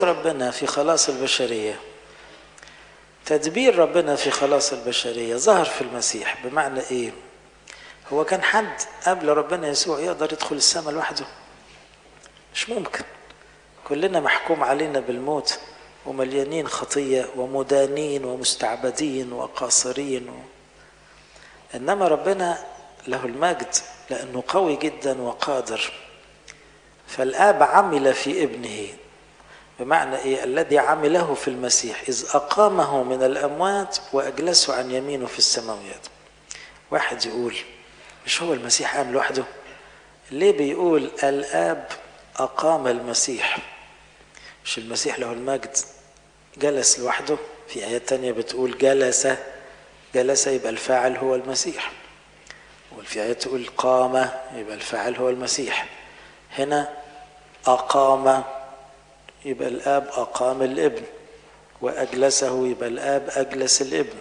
ربنا في خلاص البشرية تدبير ربنا في خلاص البشرية ظهر في المسيح بمعنى ايه هو كان حد قبل ربنا يسوع يقدر يدخل السماء لوحده مش ممكن كلنا محكوم علينا بالموت ومليانين خطية ومدانين ومستعبدين وقاصرين و... إنما ربنا له المجد لأنه قوي جدا وقادر فالآب عمل في ابنه بمعنى إيه الذي عمله في المسيح إذ أقامه من الأموات وأجلسه عن يمينه في السماويات واحد يقول مش هو المسيح قام لوحده ليه بيقول الآب أقام المسيح مش المسيح له المجد جلس لوحده في آيات تانية بتقول جلس جلس يبقى الفاعل هو المسيح وفي آيات تقول قام يبقى الفاعل هو المسيح هنا أقام يبقى الآب أقام الابن وأجلسه يبقى الآب أجلس الابن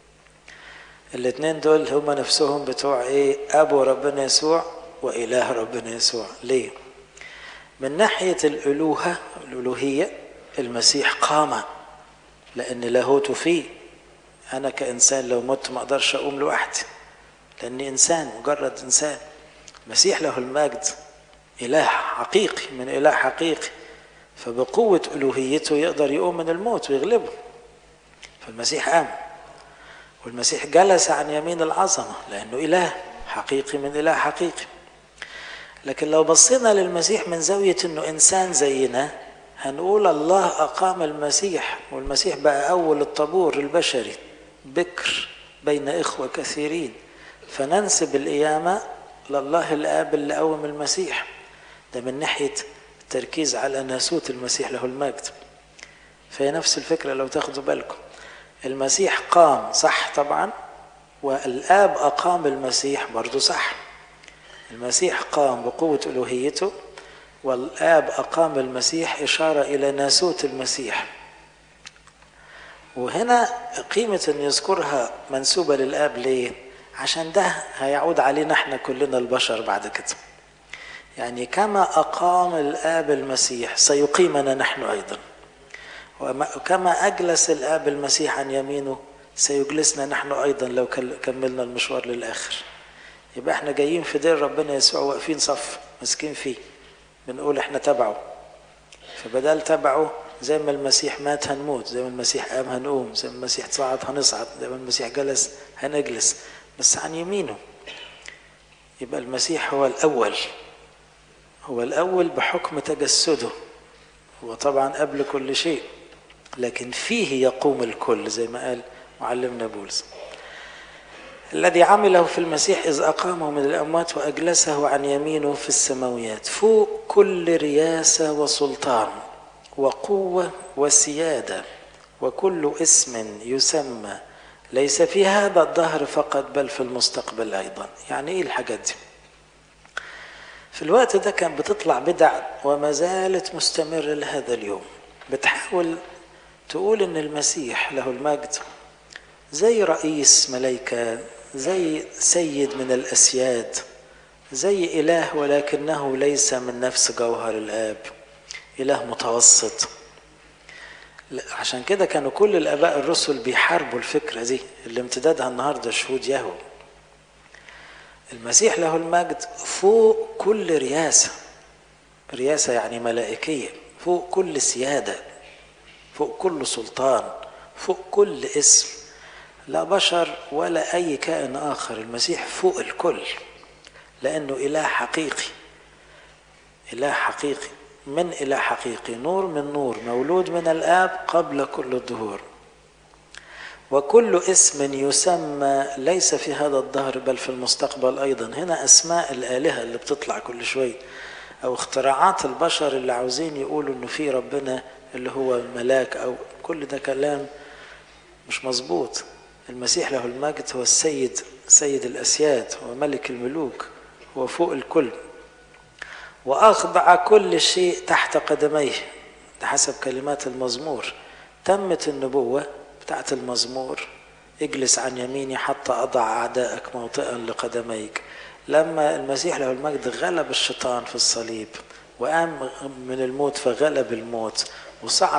الاثنين دول هما نفسهم بتوع ايه أبو ربنا يسوع وإله ربنا يسوع ليه من ناحية الألوهة الألوهية المسيح قام لأن لاهوته فيه أنا كإنسان لو مت ما أقدرش أقوم لوحدي لأني إنسان مجرد إنسان المسيح له المجد إله حقيقي من إله حقيقي فبقوة ألوهيته يقدر يقوم من الموت ويغلبه فالمسيح قام والمسيح جلس عن يمين العظمة لأنه إله حقيقي من إله حقيقي لكن لو بصينا للمسيح من زاوية أنه إنسان زينا هنقول الله أقام المسيح والمسيح بقى أول الطابور البشري بكر بين إخوة كثيرين فننسب القيامة لله الآب اللي قوم المسيح ده من ناحية التركيز على ناسوت المسيح له المجد فهي نفس الفكرة لو تاخدوا بالكم المسيح قام صح طبعا والآب أقام المسيح برضو صح المسيح قام بقوة ألوهيته والآب أقام المسيح إشارة إلى ناسوت المسيح وهنا قيمة أن يذكرها منسوبة للآب ليه؟ عشان ده هيعود علينا احنا كلنا البشر بعد كده يعني كما أقام الآب المسيح سيقيمنا نحن أيضا وكما أجلس الآب المسيح عن يمينه سيجلسنا نحن أيضا لو كملنا المشوار للآخر يبقى احنا جايين في دير ربنا يسوع واقفين صف ماسكين فيه بنقول احنا تبعه فبدل تبعه زي ما المسيح مات هنموت زي ما المسيح قام هنقوم زي ما المسيح صعد هنصعد زي ما المسيح جلس هنجلس بس عن يمينه يبقى المسيح هو الأول هو الأول بحكم تجسده هو طبعا قبل كل شيء لكن فيه يقوم الكل زي ما قال معلمنا بولس الذي عمله في المسيح إذ أقامه من الأموات وأجلسه عن يمينه في السماويات فوق كل رياسة وسلطان وقوة وسيادة وكل اسم يسمى ليس في هذا الدهر فقط بل في المستقبل أيضا يعني إيه الحاجات دي في الوقت ده كان بتطلع بدع وما زالت مستمرة لهذا اليوم بتحاول تقول ان المسيح له المجد زي رئيس ملائكة زي سيد من الأسياد زي إله ولكنه ليس من نفس جوهر الآب إله متوسط عشان كده كانوا كل الآباء الرسل بيحاربوا الفكرة دي اللي امتدادها النهاردة شهود يهوه المسيح له المجد فوق كل رياسة رياسة يعني ملائكية فوق كل سيادة فوق كل سلطان فوق كل اسم لا بشر ولا أي كائن آخر المسيح فوق الكل لأنه إله حقيقي إله حقيقي من إله حقيقي نور من نور مولود من الآب قبل كل الظهور وكل اسم يسمى ليس في هذا الدهر بل في المستقبل أيضا هنا أسماء الآلهة اللي بتطلع كل شوي أو اختراعات البشر اللي عاوزين يقولوا إنه في ربنا اللي هو ملاك أو كل ده كلام مش مظبوط المسيح له المجد هو السيد سيد الأسياد هو ملك الملوك هو فوق الكل وأخضع كل شيء تحت قدميه ده حسب كلمات المزمور تمت النبوة بتاعت المزمور اجلس عن يميني حتى أضع أعدائك موطئا لقدميك لما المسيح له المجد غلب الشيطان في الصليب وقام من الموت فغلب الموت وصعد